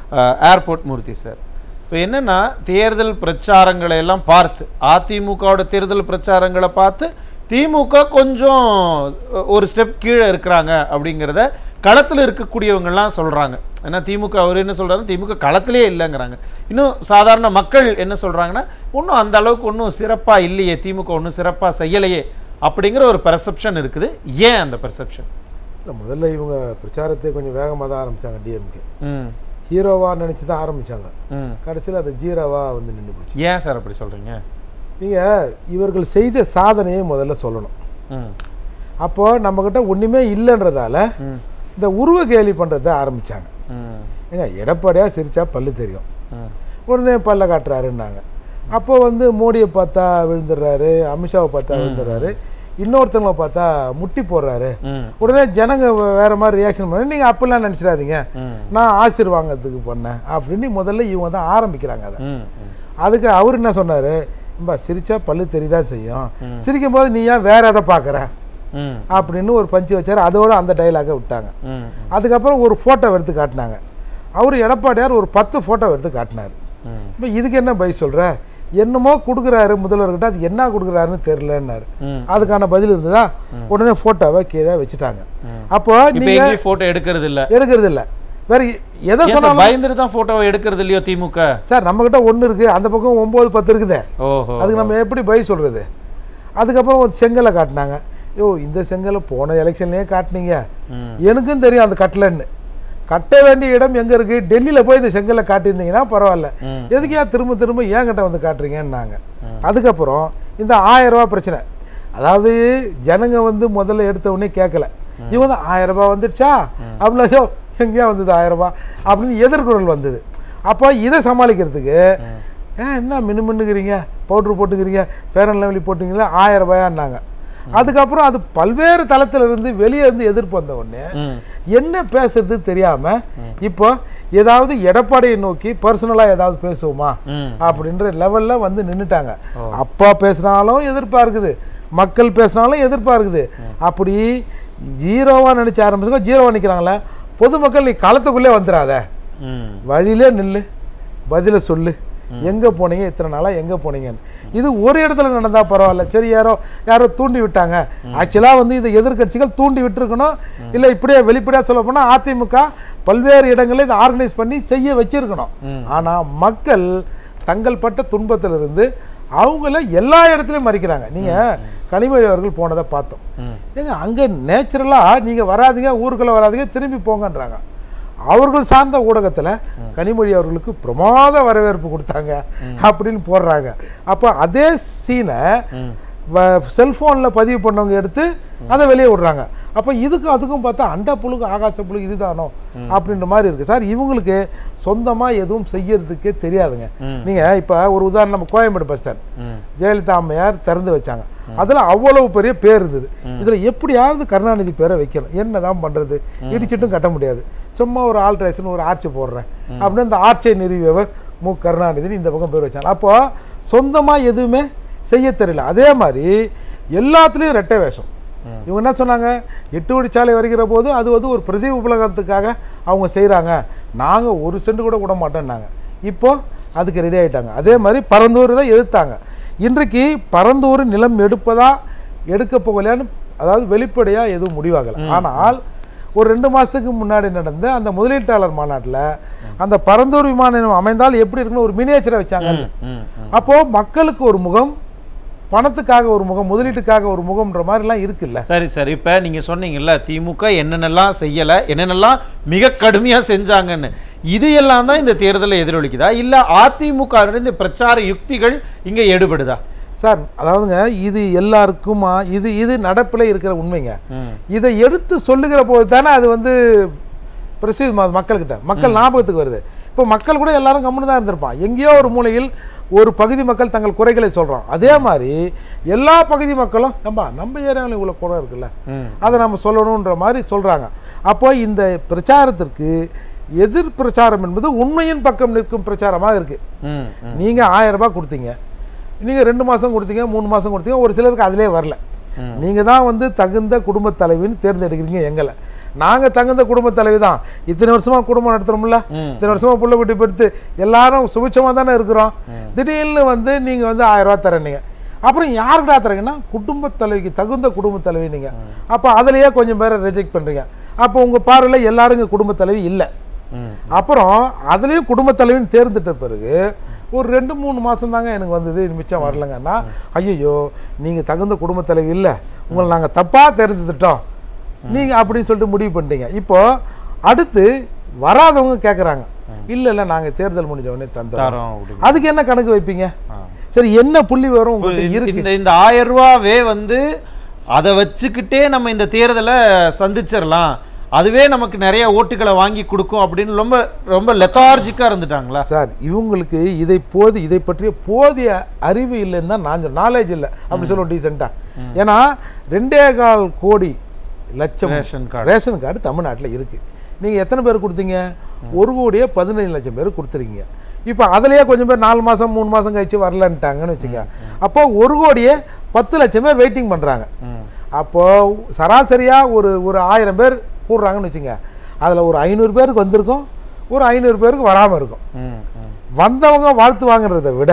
Airport மூர்த்தி sir இப்போ என்னன்னா தேர்தல் பிரச்சாரங்களை எல்லாம் பார்த்து அதிமுகவோட தேர்தல் பிரச்சாரங்களை பார்த்து திமுக கொஞ்சம் அஹ், ஒரு ஸ்டெப் கீழே இருக்கிறாங்க அப்படிங்கிறத களத்தில் இருக்கக்கூடியவங்கெல்லாம் சொல்கிறாங்க ஏன்னா திமுக அவர் என்ன சொல்றாரு திமுக களத்திலே இல்லைங்கிறாங்க இன்னும் சாதாரண மக்கள் என்ன சொல்கிறாங்கன்னா ஒன்றும் அந்த அளவுக்கு ஒன்றும் சிறப்பாக இல்லையே திமுக ஒன்றும் சிறப்பாக செய்யலையே அப்படிங்கிற ஒரு பெர்செப்ஷன் இருக்குது ஏன் அந்த பெர்செப்ஷன் இல்லை முதல்ல இவங்க பிரச்சாரத்தை கொஞ்சம் வேகமாக தான் ஆரம்பிச்சாங்க டிஎம்கே ம் ஹீரோவா நினச்சி தான் ஆரம்பிச்சாங்க ம் கடைசியில் அது ஜீரோவா வந்து நின்று போச்சு ஏன் சார் அப்படி சொல்கிறீங்க நீங்கள் இவர்கள் செய்த சாதனையை முதல்ல சொல்லணும் ம் அப்போ நம்மக்கிட்ட ஒன்றுமே இல்லைன்றதால ம் இந்த உருவ கேலி பண்ணுறத ஆரம்பித்தாங்க ம் ஏங்க எடப்பாடியாக சிரிச்சா பல்லு தெரியும் ம் உடனே பல்ல காட்டுறாருன்னாங்க அப்போ வந்து மோடியை பார்த்தா விழுந்துடுறாரு அமித்ஷாவை பார்த்தா விழுந்துடுறாரு இன்னொருத்தவங்களை பார்த்தா முட்டி போடுறாரு ம் உடனே ஜனங்க வே- வேற மாதிரி ரியாக்ஷன் பண்ணி நீங்கள் அப்படிலாம் நினச்சிடாதீங்க ம் நான் ஆசிர் வாங்கிறதுக்கு பண்ணேன் அப்படின்னு முதல்ல இவங்க தான் ஆரம்பிக்கிறாங்க அதை ம் ம் அதுக்கு அவர் என்ன சொன்னார் இம்பா சிரிச்சா பல்லு தெரிதான் செய்யும் சிரிக்கும் போது நீ ஏன் வேற எதை பார்க்குற ம் அப்படின்னு ஒரு பஞ்சு வச்சார் அதோட அந்த டைலாகை விட்டாங்க ம் அதுக்கப்புறம் ஒரு ஃபோட்டோ எடுத்து காட்டினாங்க அவர் எடப்பாடியார் ஒரு பத்து ஃபோட்டோ எடுத்து காட்டினார் ம் இப்போ இதுக்கு என்ன பை சொல்கிற என்னமோ கொடுக்குறாரு முதல்வர்கிட்ட அது என்ன கொடுக்குறாருன்னு தெரிலன்னாரு ம். அதுக்கான பதில் இருந்ததா உடனே ஃபோட்டோவை கீழே வச்சுட்டாங்க அப்போ இப்போ நீங்கள் எங்கேயும் போட்டோ எடுக்கிறது இல்ல எடுக்கிறது இல்லை வேற எதை ஏன் சொன்னாலும் சார் பயந்துட்டு தான் போட்டோவை எடுக்கிறது இல்லையோ திமுக சார் நம்மக்கிட்ட ஒன்று இருக்குது அந்த பக்கம் ஒம்பது பத்து இருக்குதே ஓஹோ அதுக்கு நம்ம எப்படி பை சொல்கிறது அதுக்கப்புறம் ஒரு செங்கலை காட்டினாங்க யோ இந்த செங்கலை போன எலெக்ஷன்லேயே காட்டினீங்க ம். எனக்கும் தெரியும் அந்த கட்டலன்னு கட்ட வேண்டிய இடம் எங்கே இருக்குது டெல்லியில் போய் இந்த செங்கலை காட்டியிருந்தீங்கன்னா பரவாயில்ல ம். எதுக்கு ஏன் திரும்ப திரும்ப ஏங்கிட்ட வந்து காட்டுறீங்கன்னாங்க அதுக்கப்புறம் இந்த ஆயிரம் ரூபாய் பிரச்சனை அதாவது ஜனங்க வந்து முதல்ல எடுத்த உடனே கேட்கல இவங்க தான் ஆயிரம் ரூபாய் வந்துடுச்சா அப்படின்னா ஐயோ எங்கேயா வந்தது ஆயிரம் ரூபாய் அப்படின்னு எதிர்குரல் வந்தது அப்போ இதை சமாளிக்கிறதுக்கு ஏன் என்ன மின்னு மின்னுக்கிறீங்க பவுட்ரு போட்டுக்கிறீங்க ஃபேர் அண்ட் லவ்லி போட்டுங்களா ஆயிரம் ரூபாயான்னாங்க அதுக்கப்புறம் அது பல்வேறு தளத்துல இருந்து வெளியே இருந்து எதிர்ப்பு வந்த உடனே ம் என்ன பேசுறது தெரியாம இப்போ ஏதாவது எடப்பாடியை நோக்கி பர்சனலா ஏதாவது பேசுவோமா ம் அப்படின்ற லெவல்ல வந்து நின்னுட்டாங்க அப்பா பேசினாலும் எதிர்ப்பா இருக்குது மக்கள் பேசினாலும் எதிர்ப்பா இருக்குது அப்படி ஜீரோவா நினைச்சு ஆரம்பிச்சுக்கோ ஜீரோவா நிக்கிறாங்களே பொதுமக்கள் நீ களத்துக்குள்ளே வந்துடாத ம் வழியிலே நில்லு பதில சொல்லு எங்க போனீங்க இத்தனை நாளா எங்க போனீங்கன்னு இது ஒரு இடத்துல நடந்தா பரவாயில்ல சரி யாரோ யாரோ தூண்டி விட்டாங்க ஆக்சுவலா வந்து இது எதிர்க்கட்சிகள் தூண்டி விட்டுருக்கணும் இல்ல இப்படியே வெளிப்படையா சொல்ல போனா அதிமுக பல்வேறு இடங்களில் இதை ஆர்கனைஸ் பண்ணி செய்ய வச்சிருக்கணும் ஆனா மக்கள் தங்கள் பட்ட துன்பத்திலிருந்து அவங்கள எல்லா இடத்துலையும் மறிக்கிறாங்க நீங்க கனிமொழி அவர்கள் போனதை பார்த்தோம் ஏங்க அங்க நேச்சுரலா நீங்க வராதீங்க ஊருக்குள்ள வராதீங்க திரும்பி போங்கன்றாங்க அவர்கள் சார்ந்த ஊடகத்துல கனிமொழி அவர்களுக்கு பிரமாத வரவேற்பு கொடுத்தாங்க அப்படின்னு போடுறாங்க அப்போ அதே சீனை செல்ஃபோனில் பதிவு பண்ணவங்க எடுத்து அதை வெளியே விடுறாங்க அப்போ இதுக்கும் அதுக்கும் பார்த்தா அண்ட புழுகு ஆகாச புழுகு இதுதானோ அப்படின்ற மாதிரி இருக்குது சார் இவங்களுக்கு சொந்தமாக எதுவும் செய்யறதுக்கே தெரியாதுங்க நீங்கள் இப்போ ஒரு உதாரணம் நம்ம கோயம்பேடு பஸ் ஸ்டாண்ட் ம் ஜெயலலிதா அம்மையார் திறந்து வச்சாங்க அதில் அவ்வளவு பெரிய பேர் இருந்தது இதில் எப்படியாவது கருணாநிதி பேரை வைக்கணும் என்ன தான் பண்ணுறது இடிச்சிட்டும் கட்ட முடியாது சும்மா ஒரு ஆல்ட்ரேஷன் ஒரு ஆர்ச்சி போடுறேன் அப்படின்னு அந்த ஆர்ச்சை நிறுவியவர் மு கருணாநிதினு இந்த பக்கம் பேர் வச்சாங்க அப்போ சொந்தமாக எதுவுமே செய்ய தெரியல அதே மாதிரி எல்லாத்துலேயும் ரெட்டை வேஷம் இவங்க என்ன சொன்னாங்க எட்டு வழிச்சாலை வருகிற போது அது வந்து ஒரு பிரதி உபலகத்துக்காக அவங்க செய்கிறாங்க நாங்கள் ஒரு சென்ட் கூட விட மாட்டோம்னாங்க இப்போ அதுக்கு ரெடி ஆயிட்டாங்க அதே மாதிரி பரந்தூர் தான் எதிர்த்தாங்க இன்றைக்கு பரந்தூர் நிலம் எடுப்பதா எடுக்க போகலையான்னு அதாவது வெளிப்படையாக எதுவும் முடிவாகலை ஆனால் ஒரு ரெண்டு மாதத்துக்கு முன்னாடி நடந்த அந்த முதலீட்டாளர் மாநாட்டில் அந்த பரந்தூர் விமான நிலையம் அமைந்தால் எப்படி இருக்குன்னு ஒரு மினியேச்சரை வச்சாங்க ம் அப்போது மக்களுக்கு ஒரு முகம் பணத்துக்காக ஒரு முகம் முதலீட்டுக்காக ஒரு முகம்ன்ற மாதிரிலாம் இருக்குல்ல சரி சரி இப்போ நீங்கள் சொன்னீங்கல்ல திமுக என்னென்னலாம் செய்யலை என்னென்னலாம் மிக கடுமையாக செஞ்சாங்கன்னு இது எல்லாம் தான் இந்த தேர்தலில் எதிரொலிக்குதா இல்லை அதிமுக இந்த பிரச்சார யுக்திகள் இங்கே எடுபடுதா சார் அதாவதுங்க இது எல்லாருக்குமா இது இது நடப்பில் இருக்கிற உண்மைங்க ம் இதை எடுத்து சொல்லுகிற போது தானே அது வந்து பிரசித்தி மக்கள்கிட்ட மக்கள் ஞாபகத்துக்கு வருது இப்போ மக்கள் கூட எல்லாரும் கம்முன்னு தான் இருந்திருப்பான் எங்கேயோ ஒரு மூலையில் ஒரு பகுதி மக்கள் தங்கள் குறைகளை சொல்கிறோம் அதே மாதிரி எல்லா பகுதி மக்களும் ஏம்பா நம்ம ஏரியாவில் இவ்வளோ குறை இருக்குல்ல ம் அதை நம்ம சொல்லணுன்ற மாதிரி சொல்கிறாங்க அப்போ இந்த பிரச்சாரத்திற்கு எதிர் பிரச்சாரம் என்பது உண்மையின் பக்கம் நிற்கும் பிரச்சாரமாக இருக்குது ம் ம் நீங்கள் ஆயிரம் ரூபாய் கொடுத்தீங்க நீங்கள் ரெண்டு மாதம் கொடுத்தீங்க மூணு மாதம் கொடுத்தீங்க ஒரு சிலருக்கு அதிலே வரல நீங்கள் தான் வந்து தகுந்த குடும்பத் தலைவின்னு தேர்ந்தெடுக்கிறீங்க எங்களை நாங்க தகுந்த குடும்ப தலைவி தான் இத்தனை வருஷமா குடும்பம் நடத்துறோம்ல ம். இத்தனை வருஷமா புள்ள குட்டி பெடுத்து எல்லாரும் சுபிச்சமா தானே இருக்கிறோம் திடீர்னு வந்து நீங்க வந்து ஆயிரம் ரூபாய் தரீங்க அப்புறம் யாருக்கிட்ட தரீங்கன்னா குடும்ப தலைவிக்கு தகுந்த குடும்ப தலைவி நீங்க அப்போ அதுலயே கொஞ்சம் பேரை ரிஜெக்ட் பண்றீங்க அப்போ உங்க பார்வையில் எல்லாரும் இங்க குடும்ப தலைவி இல்லை ம் அப்புறம் அதுலேயும் குடும்ப தலைவின்னு தேர்ந்துட்ட பிறகு ஒரு ரெண்டு மூணு மாதம் தாங்க எனக்கு வந்தது இது மிச்சம் வரலங்கன்னா ஐயோ நீங்கள் தகுந்த குடும்ப தலைவி இல்லை உங்களை நாங்கள் தப்பாக தேர்ந்தெடுத்துட்டோம் நீங்கள் அப்படின்னு சொல்லிட்டு முடிவு பண்ணிட்டீங்க இப்போ அடுத்து வராதவங்க கேட்குறாங்க இல்லை இல்லை நாங்கள் தேர்தல் முடிஞ்ச உடனே தந்தோம் தரோம் அப்படின்னு அதுக்கு என்ன கணக்கு வைப்பீங்க ஆ. சரி என்ன புள்ளி வரும் உங்கள்கிட்ட இருக்கு இந்த இந்த ஆயிரம் ரூபாவே வந்து அதை வச்சுக்கிட்டே நம்ம இந்த தேர்தலை சந்திச்சிடலாம் அதுவே நமக்கு நிறைய ஓட்டுகளை வாங்கி கொடுக்கும் அப்படின்னு ரொம்ப ரொம்ப லெத்தார்ஜிக்கா இருந்துட்டாங்களா சார் இவங்களுக்கு இதை போது இதை பற்றிய போதிய அறிவு இல்லைன்னு தான் நான் நாலேஜ் இல்லை அப்படி சொல்லுவோம் டீசெண்டாக ஏன்னா ரெண்டே கால் கோடி லட்சம் ரேஷன் கார்டு ரேஷன் கார்டு தமிழ்நாட்டில் இருக்குது நீங்கள் எத்தனை பேர் கொடுத்தீங்க ஒரு கோடியே பதினஞ்சு லட்சம் பேர் கொடுத்துருக்கீங்க இப்போ அதுலயே கொஞ்சம் பேர் நாலு மாதம் மூணு மாதம் கழிச்சு வரலன்ட்டாங்கன்னு வச்சுங்க அப்போ ஒரு கோடியே பத்து லட்சம் பேர் வெயிட்டிங் பண்ணுறாங்க ம். அப்போ சராசரியாக ஒரு ஒரு ஆயிரம் பேர் கூடுறாங்கன்னு வச்சுங்க அதில் ஒரு ஐநூறு பேருக்கு வந்திருக்கும் ஒரு ஐநூறு பேருக்கு வராமல் இருக்கும் ம், ம், வந்தவங்க வாழ்த்து வாங்குறதை விட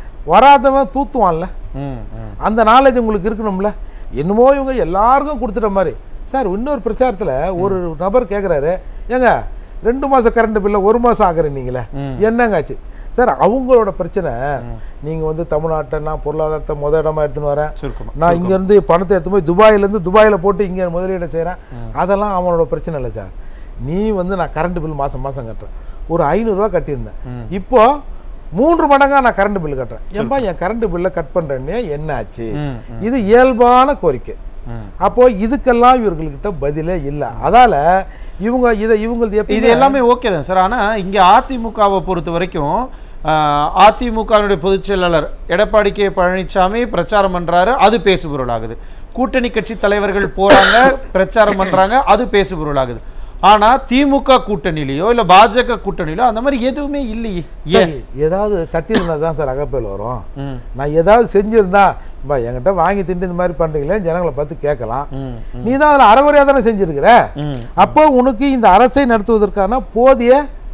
வராதவன் தூத்துவான்ல ம், ம். அந்த நாலேஜ் உங்களுக்கு இருக்கணும்ல என்னமோ இவங்க எல்லாருக்கும் கொடுத்துட்ட மாதிரி சார் இன்னொரு பிரச்சாரத்தில் ஒரு நபர் கேட்குறாரு ஏங்க ரெண்டு மாதம் கரண்ட் பில்லை ஒரு மாதம் ஆகுறீங்களே ம். என்னங்காச்சு சார் அவங்களோட பிரச்சனை நீங்கள் வந்து தமிழ்நாட்டை நான் பொருளாதாரத்தை முத இடமா எடுத்துன்னு வரேன் சுருக்கமா நான் இங்கேருந்து பணத்தை எடுத்து போய் துபாயிலேருந்து துபாயில் போட்டு இங்கே முதலீடு செய்கிறேன் அதெல்லாம் அவனோட பிரச்சனை இல்லை சார் நீ வந்து நான் கரண்ட் பில் மாதம் மாதம் கட்டுறேன் ஒரு ஐநூறுரூவா கட்டியிருந்தேன் இப்போ மூன்று மடங்கா நான் கரண்ட் பில் கட்டுறேன் ஏன்பா என் கரண்ட் பில்லை கட் பண்ணுறேன்னே என்ன ஆச்சு ம், இது இயல்பான கோரிக்கை ம். அப்போ இதுக்கெல்லாம் இவர்கள்கிட்ட பதிலே இல்லை அதால இவங்க இதை இவங்களது எப்படி இது எல்லாமே ஓகே தான் சார் ஆனா இங்க அதிமுகவை பொறுத்த வரைக்கும் ஆஹ், அதிமுகவினுடைய பொதுச் செயலாளர் எடப்பாடி கே பழனிசாமி பிரச்சாரம் பண்றாரு அது பேசுபொருளாகுது கூட்டணி கட்சி தலைவர்கள் போறாங்க பிரச்சாரம் பண்றாங்க அது பேசுபொருளாகுது ஆனா திமுக கூட்டணியிலயோ இல்ல பாஜக கூட்டணியிலோ அந்த மாதிரி எதுவுமே இல்லையே ஏன் சரி, ஏதாவது சட்டியில் இருந்தால் தான் சார் அகப்பேல் வரும் ம், நான் ஏதாவது செஞ்சிருந்தா பா என்கிட்ட வாங்கி திண்டு இந்த மாதிரி பண்றீங்களே ஜனங்களை பார்த்து கேட்கலாம் ம், நீ தான் அதில் அறகுறையாக தானே செஞ்சிருக்கிற ம். அப்போ உனக்கு இந்த அரசை நடத்துவதற்கான போதிய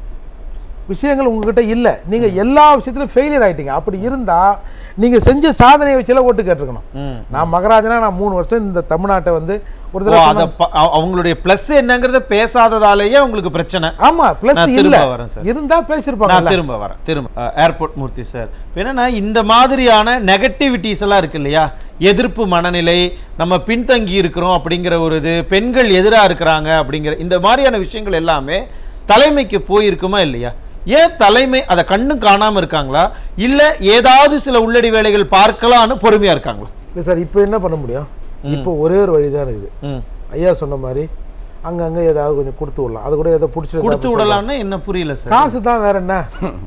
விஷயங்கள் உங்ககிட்ட இல்லை நீங்க எல்லா விஷயத்திலும் ஃபெயிலியர் ஆயிட்டீங்க அப்படி இருந்தா நீங்க செஞ்ச சாதனையை வச்சுல ஓட்டு கேட்டிருக்கணும் ம். நான் மகராஜனா நான் மூணு வருஷம் இந்த தமிழ்நாட்டை வந்து ஒரு ஓ, தடவை அத ப- அவ- அவங்களுடைய பிளஸ் என்னங்கறத பேசாததாலேயே உங்களுக்கு பிரச்சனை ஆமா பிளஸ் நான் இல்ல திரும்ப வரேன் சார். இருந்தா பேசியிருப்பாங்க நான் திரும்ப வரேன் திரும்ப ஏர்போர்ட் மூர்த்தி சார் இப்போ என்னன்னா இந்த மாதிரியான நெகட்டிவிட்டிஸ் எல்லாம் இருக்கு இல்லையா எதிர்ப்பு மனநிலை நம்ம பின்தங்கி இருக்கிறோம் அப்படிங்கிற ஒரு இது பெண்கள் எதிரா இருக்கிறாங்க அப்படிங்கிற இந்த மாதிரியான விஷயங்கள் எல்லாமே தலைமைக்கு போயிருக்குமா இல்லையா ஏன் தலைமை அதை கண்ணும் காணாம இருக்காங்களா இல்ல ஏதாவது சில உள்ளடி வேலைகள் பார்க்கலான்னு பொறுமையா இருக்காங்களா இல்லை சார் இப்போ என்ன பண்ண முடியும் இப்போ ஒரே ஒரு வழி தான் இருக்குது ம் ஐயா சொன்ன மாதிரி அங்கங்க ஏதாவது கொஞ்சம் கொடுத்து விடலாம் அது கூட ஏதோ பிடிச்சிருந்தா கொடுத்து விடலாம்னு என்ன புரியல சார் காசு தான் வேற என்ன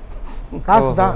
காசு தான்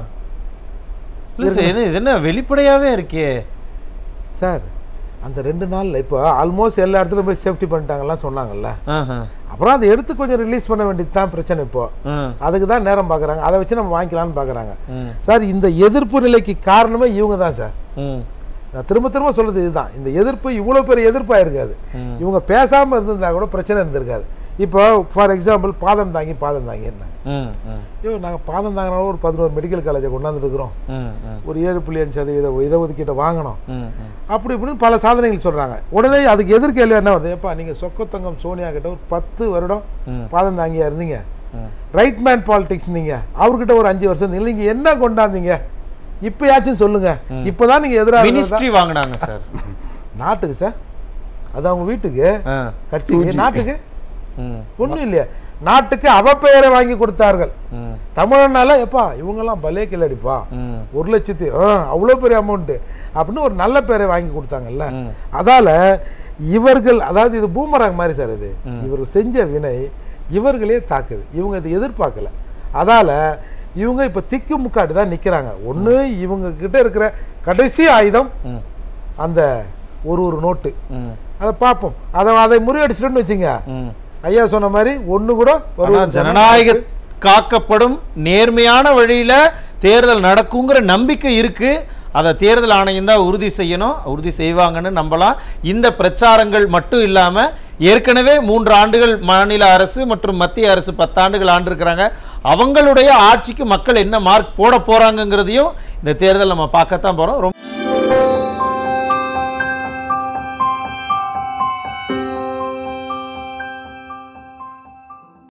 இல்ல சார் இது இது என்ன வெளிப்படையாவே இருக்கே சார் அந்த ரெண்டு நாள்ல இப்போ ஆல்மோஸ்ட் எல்லா இடத்துலையும் போய் சேஃப்டி பண்ணிட்டாங்கலாம் சொன்னாங்கல்ல ஆஹா. அப்புறம் அதை எடுத்து கொஞ்சம் ரிலீஸ் பண்ண வேண்டியது தான் பிரச்சனை இப்போ ம், அதுக்கு தான் நேரம் பார்க்குறாங்க அதை வச்சு நம்ம வாங்கிக்கலாம்னு பார்க்குறாங்க ம், சார் இந்த எதிர்ப்பு நிலைக்கு காரணமே இவங்க தான் சார் ம், நான் திரும்ப திரும்ப சொல்றது இதுதான் இந்த எதிர்ப்பு இவ்வளோ பெரிய எதிர்ப்பாக இருக்காது இவங்க பேசாமல் இருந்திருந்தா கூட பிரச்சனை இருந்திருக்காது இப்போ ஃபார் எக்ஸாம்பிள் பாதம் தாங்கி பாதம் தாங்கின்னாங்க ம், ம், ஐயோ நாங்கள் பாதம் தாங்கினாலும் ஒரு பதினோரு மெடிக்கல் காலேஜை கொண்டாந்துருக்குறோம் ம், ம், ஒரு ஏழு புள்ளி அஞ்சு சதவீத இடஒதுக்கீட்டை வாங்கணும் ம், ம். அப்படி இப்படின்னு பல சாதனைகள் சொல்றாங்க உடனே அதுக்கு எதிர்கேள்வி என்ன வருது ஏப்பா நீங்க சொக்கத்தங்கம் சோனியா கிட்ட ஒரு பத்து வருடம் ம். பாதம் தாங்கியா இருந்தீங்க ம். ரைட் மேன் பாலிடிக்ஸ் நீங்க அவர்கிட்ட ஒரு அஞ்சு வருஷம் இருந்தீங்க நீங்க என்ன கொண்டாந்தீங்க இப்பயாச்சும் சொல்லுங்க இப்பதான் நீங்க எதிராக மினிஸ்ட்ரி வாங்கினாங்க சார் நாட்டுக்கு சார் அது அவங்க வீட்டுக்கு ஆ. கட்சிக்கு நாட்டுக்கு ம், ஒண்ணும் இல்லையா நாட்டுக்கு அவப்பெயரை வாங்கி கொடுத்தார்கள் ம், தமிழனால எப்பா இவங்கெல்லாம் பலே கில்லடிப்பா ம், ஒரு லட்சத்தி ஆ அவ்வளோ பெரிய அமௌண்ட்டு அப்படின்னு ஒரு நல்ல பேரை வாங்கி கொடுத்தாங்கல்ல ம். அதால இவர்கள் அதாவது இது பூமராங் மாதிரி சார் இது இவர்கள் செஞ்ச வினை இவர்களே தாக்குது இவங்க இதை எதிர்பார்க்கல அதால இவங்க இப்போ திக்கு முக்காட்டு தான் நிற்கிறாங்க ஒன்று இவங்க கிட்ட இருக்கிற கடைசி ஆயுதம் ம், அந்த ஒரு ஒரு நோட்டு ம், அதை பார்ப்போம் அதை அதை முறியடிச்சிட்டோன்னு வச்சுங்க ம். ஐயா சொன்ன மாதிரி ஒன்று கூட ஒரு ஆனா ஜனநாயக காக்கப்படும் நேர்மையான வழியில தேர்தல் நடக்குங்கிற நம்பிக்கை இருக்கு அதை தேர்தல் ஆணையம் தான் உறுதி செய்யணும் உறுதி செய்வாங்கன்னு நம்பலாம் இந்த பிரச்சாரங்கள் மட்டும் இல்லாமல் ஏற்கனவே மூன்று ஆண்டுகள் மாநில அரசு மற்றும் மத்திய அரசு பத்தாண்டுகள் ஆண்டிருக்கிறாங்க அவங்களுடைய ஆட்சிக்கு மக்கள் என்ன மார்க் போட போறாங்கங்கிறதையும் இந்த தேர்தல் நம்ம பார்க்கத்தான் போறோம் ரொம்ப